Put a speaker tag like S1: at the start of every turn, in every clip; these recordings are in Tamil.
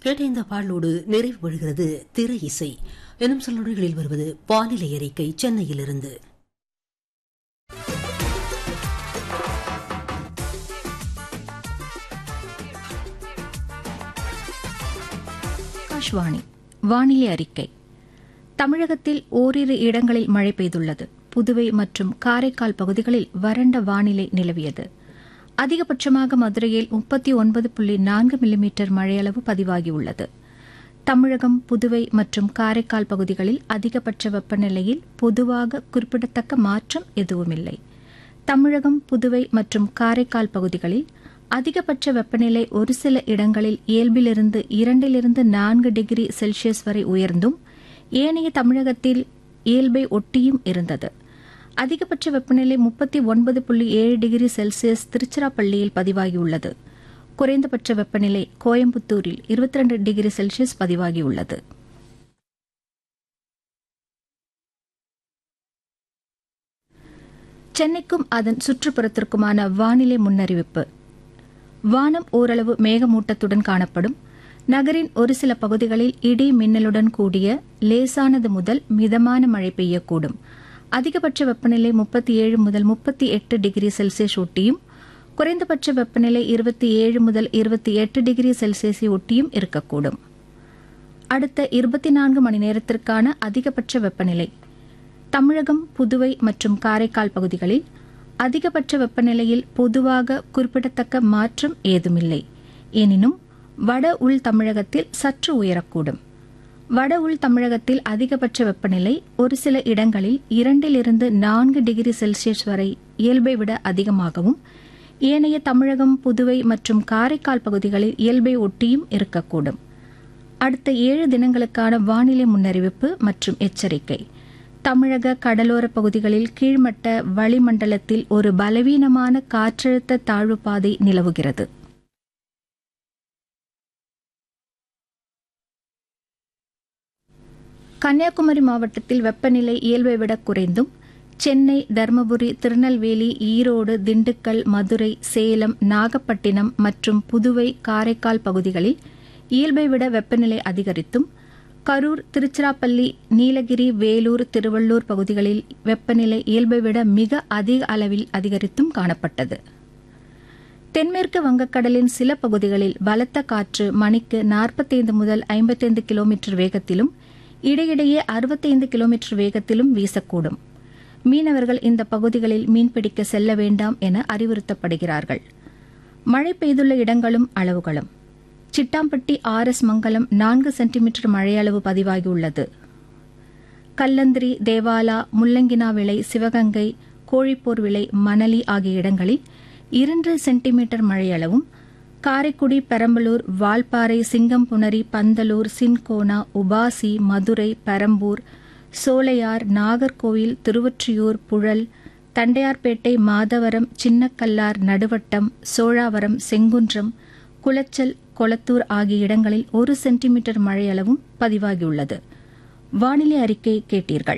S1: கேட்ட இந்த பாடலோடு நிறைவு பெறுகிறது திரை இசை எனும் சில நொடிகளில் வருவது வானிலை அறிக்கை சென்னையிலிருந்து
S2: ஆகாஷ்வாணி வானிலை அறிக்கை தமிழகத்தில் ஓரிரு இடங்களில் மழை பெய்துள்ளது புதுவை மற்றும் காரைக்கால் பகுதிகளில் வறண்ட வானிலை நிலவியது அதிகபட்சமாக மதுரையில் முப்பத்தி ஒன்பது புள்ளி நான்கு மில்லிமீட்டர் மழையளவு பதிவாகியுள்ளது தமிழகம் புதுவை மற்றும் காரைக்கால் பகுதிகளில் அதிகபட்ச வெப்பநிலையில் பொதுவாக குறிப்பிடத்தக்க மாற்றம் எதுவுமில்லை தமிழகம் புதுவை மற்றும் காரைக்கால் பகுதிகளில் அதிகபட்ச வெப்பநிலை ஒரு சில இடங்களில் இயல்பிலிருந்து இரண்டிலிருந்து நான்கு டிகிரி செல்சியஸ் வரை உயர்ந்தும் ஏனைய தமிழகத்தில் இயல்பை ஒட்டியும் இருந்தது அதிகபட்ச வெப்பநிலை முப்பத்தி ஒன்பது புள்ளி ஏழு டிகிரி செல்சியஸ் திருச்சிராப்பள்ளியில் பதிவாகியுள்ளது குறைந்தபட்ச வெப்பநிலை கோயம்புத்தூரில் இருபத்தி ரெண்டு டிகிரி செல்சியஸ் பதிவாகியுள்ளது சென்னைக்கும் அதன் சுற்றுப்புறத்திற்குமான வானிலை முன்னறிவிப்பு வானம் ஓரளவு மேகமூட்டத்துடன் காணப்படும் நகரின் ஒரு சில பகுதிகளில் இடி மின்னலுடன் கூடிய லேசானது முதல் மிதமான மழை பெய்யக்கூடும் அதிகபட்ச வெப்பநிலை முப்பத்தி ஏழு முதல் முப்பத்தி எட்டு டிகிரி செல்சியஸ் ஒட்டியும் குறைந்தபட்ச வெப்பநிலை இருபத்தி ஏழு முதல் இருபத்தி எட்டு டிகிரி செல்சியஸை ஒட்டியும் இருக்கக்கூடும் அடுத்த இருபத்தி நான்கு மணி நேரத்திற்கான அதிகபட்ச வெப்பநிலை தமிழகம் புதுவை மற்றும் காரைக்கால் பகுதிகளில் அதிகபட்ச வெப்பநிலையில் பொதுவாக குறிப்பிடத்தக்க மாற்றம் ஏதுமில்லை எனினும் வட உள் தமிழகத்தில் சற்று உயரக்கூடும் வட உள் தமிழகத்தில் அதிகபட்ச வெப்பநிலை ஒரு சில இடங்களில் இரண்டிலிருந்து நான்கு டிகிரி செல்சியஸ் வரை இயல்பை விட அதிகமாகவும் ஏனைய தமிழகம் புதுவை மற்றும் காரைக்கால் பகுதிகளில் இயல்பை ஒட்டியும் இருக்கக்கூடும் அடுத்த ஏழு தினங்களுக்கான வானிலை முன்னறிவிப்பு மற்றும் எச்சரிக்கை தமிழக கடலோர பகுதிகளில் கீழ்மட்ட வளிமண்டலத்தில் ஒரு பலவீனமான காற்றழுத்த தாழ்வு பாதை நிலவுகிறது கன்னியாகுமரி மாவட்டத்தில் வெப்பநிலை இயல்பை விட குறைந்தும் சென்னை தருமபுரி திருநெல்வேலி ஈரோடு திண்டுக்கல் மதுரை சேலம் நாகப்பட்டினம் மற்றும் புதுவை காரைக்கால் பகுதிகளில் இயல்பை விட வெப்பநிலை அதிகரித்தும் கரூர் திருச்சிராப்பள்ளி நீலகிரி வேலூர் திருவள்ளூர் பகுதிகளில் வெப்பநிலை இயல்பை விட மிக அதிக அளவில் அதிகரித்தும் காணப்பட்டது தென்மேற்கு வங்கக்கடலின் சில பகுதிகளில் பலத்த காற்று மணிக்கு நாற்பத்தைந்து முதல் ஐம்பத்தைந்து கிலோமீட்டர் வேகத்திலும் இடையிடையே அறுபத்தைந்து கிலோமீட்டர் வேகத்திலும் வீசக்கூடும் மீனவர்கள் இந்த பகுதிகளில் மீன்பிடிக்க செல்ல வேண்டாம் என அறிவுறுத்தப்படுகிறார்கள் மழை பெய்துள்ள இடங்களும் அளவுகளும் சிட்டாம்பட்டி ஆர் எஸ் மங்கலம் நான்கு சென்டிமீட்டர் மழையளவு பதிவாகியுள்ளது கல்லந்திரி தேவாலா முள்ளங்கினா விளை சிவகங்கை கோழிப்போர் விளை மணலி ஆகிய இடங்களில் இரண்டு சென்டிமீட்டர் மழையளவும் காரைக்குடி பெரம்பலூர் வால்பாறை சிங்கம்புணரி பந்தலூர் சின்கோனா உபாசி மதுரை பெரம்பூர் சோலையார் நாகர்கோவில் திருவொற்றியூர் புழல் தண்டையார்பேட்டை மாதவரம் சின்னக்கல்லார் நடுவட்டம் சோழாவரம் செங்குன்றம் குளச்சல் கொளத்தூர் ஆகிய இடங்களில் ஒரு சென்டிமீட்டர் மழையளவும் பதிவாகியுள்ளது வானிலை அறிக்கை கேட்டீர்கள்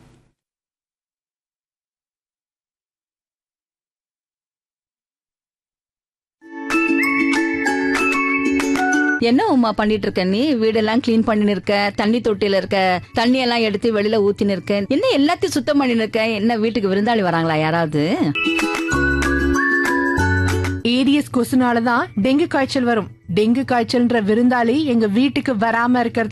S3: என்ன உமா பண்ணிட்டு இருக்க நீ வீடெல்லாம் கிளீன் பண்ணின்னு இருக்க தண்ணி தொட்டில இருக்க தண்ணி எல்லாம் எடுத்து வெளியில ஊத்தின்னு இருக்க என்ன எல்லாத்தையும் சுத்தம் பண்ணின்னு இருக்க என்ன வீட்டுக்கு விருந்தாளி வராங்களா யாராவது
S4: ஏடிஎஸ் கொசுனால தான் டெங்கு காய்ச்சல் வரும் டெங்கு காய்ச்சல்ன்ற விருந்தாளி எங்க வீட்டுக்கு வராம இருக்கிறது